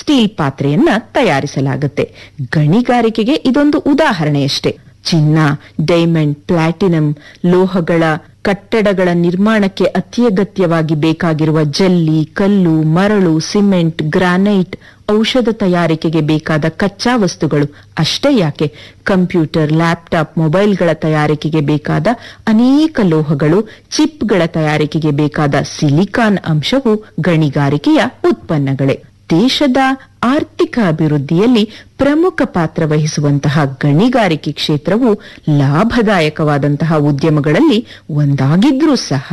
steel ಪಾತ್ರೆಯನ್ನ ತಯಾರಿಸಲಾಗುತ್ತೆ ಗಣಿಗಾರಿಕೆಗೆ ಇದೊಂದು ಉದಾಹರಣೆಯಷ್ಟೇ ಚಿನ್ನ ಡೈಮಂಡ್ ಪ್ಲಾಟಿನಂ ಲೋಹಗಳ ಕಟ್ಟಡಗಳ ನಿರ್ಮಾಣಕ್ಕೆ ಅತ್ಯಗತ್ಯವಾಗಿ ಬೇಕಾಗಿರುವ ಜಲ್ಲಿ ಕಲ್ಲು ಮರಳು ಸಿಮೆಂಟ್ ಗ್ರಾನೈಟ್ ಔಷಧ ತಯಾರಿಕೆಗೆ ಬೇಕಾದ ಕಚ್ಚಾ ವಸ್ತುಗಳು ಅಷ್ಟೇ ಯಾಕೆ ಕಂಪ್ಯೂಟರ್ ಲ್ಯಾಪ್ಟಾಪ್ ಮೊಬೈಲ್ಗಳ ತಯಾರಿಕೆಗೆ ಬೇಕಾದ ಅನೇಕ ಲೋಹಗಳು ಚಿಪ್ಗಳ ತಯಾರಿಕೆಗೆ ಬೇಕಾದ ಸಿಲಿಕಾನ್ ಅಂಶವು ಗಣಿಗಾರಿಕೆಯ ಉತ್ಪನ್ನಗಳೇ ದೇಶದ ಆರ್ಥಿಕ ಅಭಿವೃದ್ಧಿಯಲ್ಲಿ ಪ್ರಮುಖ ಪಾತ್ರ ವಹಿಸುವಂತಹ ಗಣಿಗಾರಿಕೆ ಕ್ಷೇತ್ರವು ಲಾಭದಾಯಕವಾದಂತಹ ಉದ್ಯಮಗಳಲ್ಲಿ ಒಂದಾಗಿದ್ರೂ ಸಹ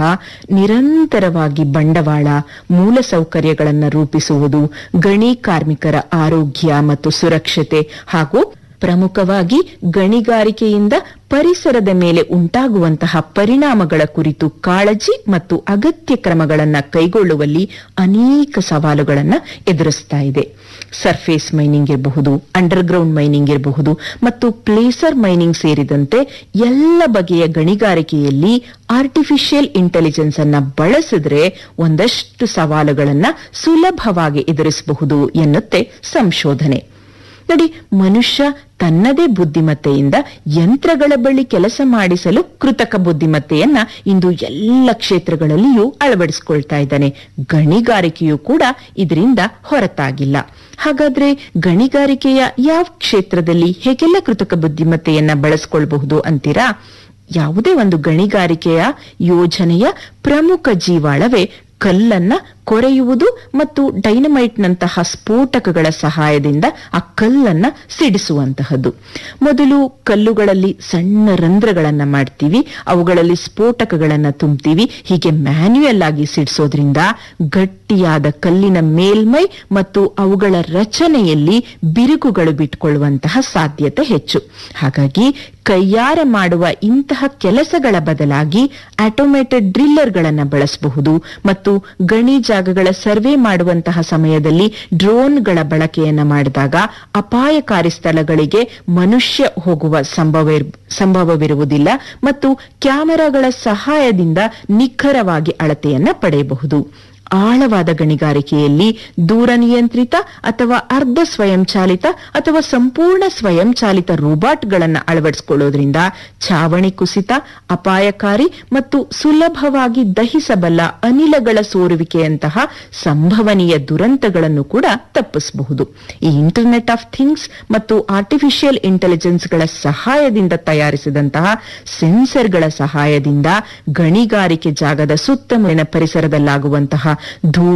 ನಿರಂತರವಾಗಿ ಬಂಡವಾಳ ಮೂಲಸೌಕರ್ಯಗಳನ್ನು ರೂಪಿಸುವುದು ಗಣಿ ಕಾರ್ಮಿಕರ ಆರೋಗ್ಯ ಮತ್ತು ಸುರಕ್ಷತೆ ಹಾಗೂ ಪ್ರಮುಖವಾಗಿ ಗಣಿಗಾರಿಕೆಯಿಂದ ಪರಿಸರದ ಮೇಲೆ ಉಂಟಾಗುವಂತಹ ಪರಿಣಾಮಗಳ ಕುರಿತು ಕಾಳಜಿ ಮತ್ತು ಅಗತ್ಯ ಕ್ರಮಗಳನ್ನು ಕೈಗೊಳ್ಳುವಲ್ಲಿ ಅನೇಕ ಸವಾಲುಗಳನ್ನು ಎದುರಿಸ್ತಾ ಇದೆ ಸರ್ಫೇಸ್ ಮೈನಿಂಗ್ ಇರಬಹುದು ಅಂಡರ್ಗ್ರೌಂಡ್ ಮೈನಿಂಗ್ ಇರಬಹುದು ಮತ್ತು ಪ್ಲೇಸರ್ ಮೈನಿಂಗ್ ಸೇರಿದಂತೆ ಎಲ್ಲ ಬಗೆಯ ಗಣಿಗಾರಿಕೆಯಲ್ಲಿ ಆರ್ಟಿಫಿಷಿಯಲ್ ಇಂಟೆಲಿಜೆನ್ಸ್ ಅನ್ನ ಬಳಸಿದ್ರೆ ಒಂದಷ್ಟು ಸವಾಲುಗಳನ್ನ ಸುಲಭವಾಗಿ ಎದುರಿಸಬಹುದು ಎನ್ನುತ್ತೆ ಸಂಶೋಧನೆ ನೋಡಿ ಮನುಷ್ಯ ತನ್ನದೇ ಬುದ್ಧಿಮತ್ತೆಯಿಂದ ಯಂತ್ರಗಳ ಬಳಿ ಕೆಲಸ ಮಾಡಿಸಲು ಕೃತಕ ಬುದ್ಧಿಮತ್ತೆಯನ್ನ ಇಂದು ಎಲ್ಲ ಕ್ಷೇತ್ರಗಳಲ್ಲಿಯೂ ಅಳವಡಿಸಿಕೊಳ್ತಾ ಇದ್ದಾನೆ ಗಣಿಗಾರಿಕೆಯೂ ಕೂಡ ಇದರಿಂದ ಹೊರತಾಗಿಲ್ಲ ಹಾಗಾದ್ರೆ ಗಣಿಗಾರಿಕೆಯ ಯಾವ ಕ್ಷೇತ್ರದಲ್ಲಿ ಹೇಗೆಲ್ಲ ಕೃತಕ ಬುದ್ಧಿಮತ್ತೆಯನ್ನ ಬಳಸ್ಕೊಳ್ಬಹುದು ಅಂತೀರಾ ಯಾವುದೇ ಒಂದು ಗಣಿಗಾರಿಕೆಯ ಯೋಜನೆಯ ಪ್ರಮುಖ ಜೀವಾಳವೇ ಕಲ್ಲನ್ನ ಕೊರೆಯುವುದು ಮತ್ತು ಡೈನಮೈಟ್ನಂತಹ ಸ್ಫೋಟಕಗಳ ಸಹಾಯದಿಂದ ಆ ಕಲ್ಲನ್ನ ಸಿಡಿಸುವಂತಹದ್ದು ಮೊದಲು ಕಲ್ಲುಗಳಲ್ಲಿ ಸಣ್ಣ ರಂಧ್ರಗಳನ್ನ ಮಾಡ್ತೀವಿ ಅವುಗಳಲ್ಲಿ ಸ್ಫೋಟಕಗಳನ್ನ ತುಂಬ್ತೀವಿ ಹೀಗೆ ಮ್ಯಾನ್ಯುಯಲ್ ಆಗಿ ಸಿಡಿಸೋದ್ರಿಂದ ಗಟ್ಟಿಯಾದ ಕಲ್ಲಿನ ಮೇಲ್ಮೈ ಮತ್ತು ಅವುಗಳ ರಚನೆಯಲ್ಲಿ ಬಿರುಕುಗಳು ಬಿಟ್ಕೊಳ್ಳುವಂತಹ ಸಾಧ್ಯತೆ ಹೆಚ್ಚು ಹಾಗಾಗಿ ಕೈಯಾರೆ ಮಾಡುವ ಇಂತಹ ಕೆಲಸಗಳ ಬದಲಾಗಿ ಆಟೋಮೇಟೆಡ್ ಡ್ರಿಲ್ಲರ್ಗಳನ್ನು ಬಳಸಬಹುದು ಮತ್ತು ಗಣಿ ಜಾಗಗಳ ಸರ್ವೆ ಮಾಡುವಂತಹ ಸಮಯದಲ್ಲಿ ಡ್ರೋನ್ಗಳ ಬಳಕೆಯನ್ನ ಮಾಡಿದಾಗ ಅಪಾಯಕಾರಿ ಸ್ಥಳಗಳಿಗೆ ಮನುಷ್ಯ ಹೋಗುವ ಸಂಭವ ಸಂಭವವಿರುವುದಿಲ್ಲ ಮತ್ತು ಕ್ಯಾಮೆರಾಗಳ ಸಹಾಯದಿಂದ ನಿಖರವಾಗಿ ಅಳತೆಯನ್ನ ಪಡೆಯಬಹುದು ಆಳವಾದ ಗಣಿಗಾರಿಕೆಯಲ್ಲಿ ದೂರ ನಿಯಂತ್ರಿತ ಅಥವಾ ಅರ್ಧ ಸ್ವಯಂಚಾಲಿತ ಅಥವಾ ಸಂಪೂರ್ಣ ಸ್ವಯಂಚಾಲಿತ ರೋಬೋಟ್ಗಳನ್ನು ಅಳವಡಿಸಿಕೊಳ್ಳೋದ್ರಿಂದ ಛಾವಣಿ ಕುಸಿತ ಅಪಾಯಕಾರಿ ಮತ್ತು ಸುಲಭವಾಗಿ ದಹಿಸಬಲ್ಲ ಅನಿಲಗಳ ಸೋರುವಿಕೆಯಂತಹ ಸಂಭವನೀಯ ದುರಂತಗಳನ್ನು ಕೂಡ ತಪ್ಪಿಸಬಹುದು ಈ ಇಂಟರ್ನೆಟ್ ಆಫ್ ಥಿಂಗ್ಸ್ ಮತ್ತು ಆರ್ಟಿಫಿಷಿಯಲ್ ಇಂಟೆಲಿಜೆನ್ಸ್ಗಳ ಸಹಾಯದಿಂದ ತಯಾರಿಸಿದಂತಹ ಸೆನ್ಸರ್ಗಳ ಸಹಾಯದಿಂದ ಗಣಿಗಾರಿಕೆ ಜಾಗದ ಸುತ್ತಮುತ್ತಲಿನ ಪರಿಸರದಲ್ಲಾಗುವಂತಹ ಧೂ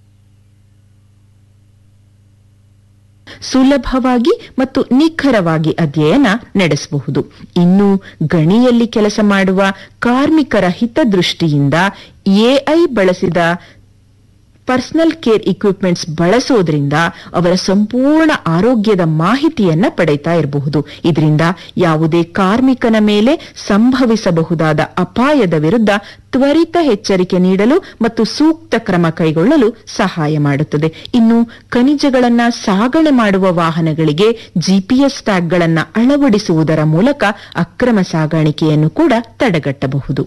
ಸುಲಭವಾಗಿ ಮತ್ತು ನಿಖರವಾಗಿ ಅಧ್ಯಯನ ನಡೆಸಬಹುದು ಇನ್ನು ಗಣಿಯಲ್ಲಿ ಕೆಲಸ ಮಾಡುವ ಕಾರ್ಮಿಕರ ಹಿತದೃಷ್ಟಿಯಿಂದ ಎಐ ಬಳಸಿದ ಪರ್ಸನಲ್ ಕೇರ್ ಇಕ್ವಿಪ್ಮೆಂಟ್ಸ್ ಬಳಸೋದ್ರಿಂದ ಅವರ ಸಂಪೂರ್ಣ ಆರೋಗ್ಯದ ಮಾಹಿತಿಯನ್ನ ಪಡೆಯುತ್ತಾ ಇರಬಹುದು ಇದರಿಂದ ಯಾವುದೇ ಕಾರ್ಮಿಕನ ಮೇಲೆ ಸಂಭವಿಸಬಹುದಾದ ಅಪಾಯದ ವಿರುದ್ಧ ತ್ವರಿತ ಎಚ್ಚರಿಕೆ ನೀಡಲು ಮತ್ತು ಸೂಕ್ತ ಕ್ರಮ ಕೈಗೊಳ್ಳಲು ಸಹಾಯ ಮಾಡುತ್ತದೆ ಇನ್ನು ಖನಿಜಗಳನ್ನ ಸಾಗಣೆ ಮಾಡುವ ವಾಹನಗಳಿಗೆ ಜಿಪಿಎಸ್ ಟ್ಯಾಗ್ಗಳನ್ನ ಅಳವಡಿಸುವುದರ ಮೂಲಕ ಅಕ್ರಮ ಸಾಗಾಣಿಕೆಯನ್ನು ಕೂಡ ತಡೆಗಟ್ಟಬಹುದು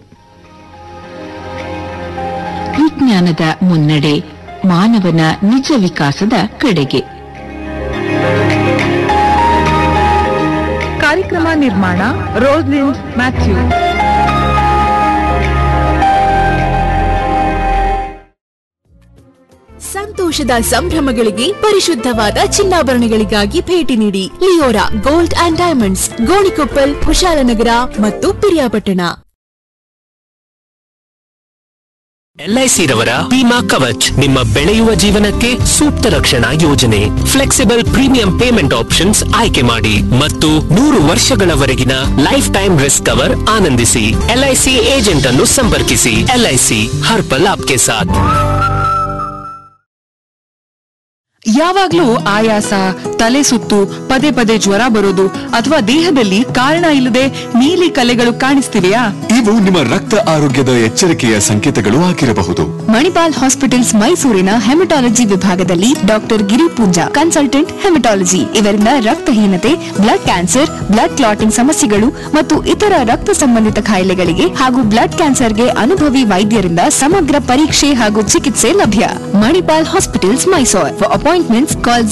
ವಿಜ್ಞಾನದ ಮುನ್ನಡೆ ಮಾನವನ ನಿಜ ವಿಕಾಸದ ಕಡೆಗೆ ಕಾರ್ಯಕ್ರಮ ನಿರ್ಮಾಣ ರೋಸ್ಲಿನ್ ಮ್ಯಾಥ್ಯೂ ಸಂತೋಷದ ಸಂಭ್ರಮಗಳಿಗೆ ಪರಿಶುದ್ಧವಾದ ಚಿನ್ನಾಭರಣಗಳಿಗಾಗಿ ಭೇಟಿ ನೀಡಿ Leora gold and diamonds Gonikoppal Kushalnagar ಮತ್ತು ಪಿರಿಯಾಪಟ್ಟಣ ಎಲ್ಐಸಿ ರವರ ವಿಮಾ ಕವಚ್ ನಿಮ್ಮ ಬೆಳೆಯುವ ಜೀವನಕ್ಕೆ ಸೂಕ್ತ ರಕ್ಷಣಾ ಯೋಜನೆ ಫ್ಲೆಕ್ಸಿಬಲ್ ಪ್ರೀಮಿಯಂ ಪೇಮೆಂಟ್ ಆಪ್ಷನ್ಸ್ ಆಯ್ಕೆ ಮಾಡಿ ಮತ್ತು ನೂರು ವರ್ಷಗಳವರೆಗಿನ ಲೈಫ್ ಟೈಮ್ ರಿಸ್ಕ್ ಕವರ್ ಆನಂದಿಸಿ ಎಲ್ಐಸಿ ಏಜೆಂಟ್ ಅನ್ನು ಸಂಪರ್ಕಿಸಿ ಎಲ್ಐಸಿ ಹರ್ ಪಲ್ ಆಪ್ಕೆ ಸಾಥ್ ಯಾವಾಗ್ಲೂ ಆಯಾಸ ತಲೆ ಸುತ್ತು ಪದೇ ಪದೇ ಜ್ವರ ಬರೋದು ಅಥವಾ ದೇಹದಲ್ಲಿ ಕಾರಣ ಇಲ್ಲದೆ ನೀಲಿ ಕಲೆಗಳು ಕಾಣಿಸ್ತಿವೆಯಾ ಇವು ನಿಮ್ಮ ರಕ್ತ ಆರೋಗ್ಯದ ಎಚ್ಚರಿಕೆಯ ಸಂಕೇತಗಳು ಆಗಿರಬಹುದು ಮಣಿಪಾಲ್ ಹಾಸ್ಪಿಟಲ್ಸ್ ಮೈಸೂರಿನ ಹೆಮಟಾಲಜಿ ವಿಭಾಗದಲ್ಲಿ doctor Giri Poonja consultant haematology ಇವರಿಂದ ರಕ್ತಹೀನತೆ ಬ್ಲಡ್ ಕ್ಯಾನ್ಸರ್ ಬ್ಲಡ್ ಕ್ಲಾಟಿಂಗ್ ಸಮಸ್ಯೆಗಳು ಮತ್ತು ಇತರ ರಕ್ತ ಸಂಬಂಧಿತ ಕಾಯಿಲೆಗಳಿಗೆ ಹಾಗೂ ಬ್ಲಡ್ ಕ್ಯಾನ್ಸರ್ಗೆ ಅನುಭವಿ ವೈದ್ಯರಿಂದ ಸಮಗ್ರ ಪರೀಕ್ಷೆ ಹಾಗೂ ಚಿಕಿತ್ಸೆ ಲಭ್ಯ Manipal hospitals Mysore for appointments call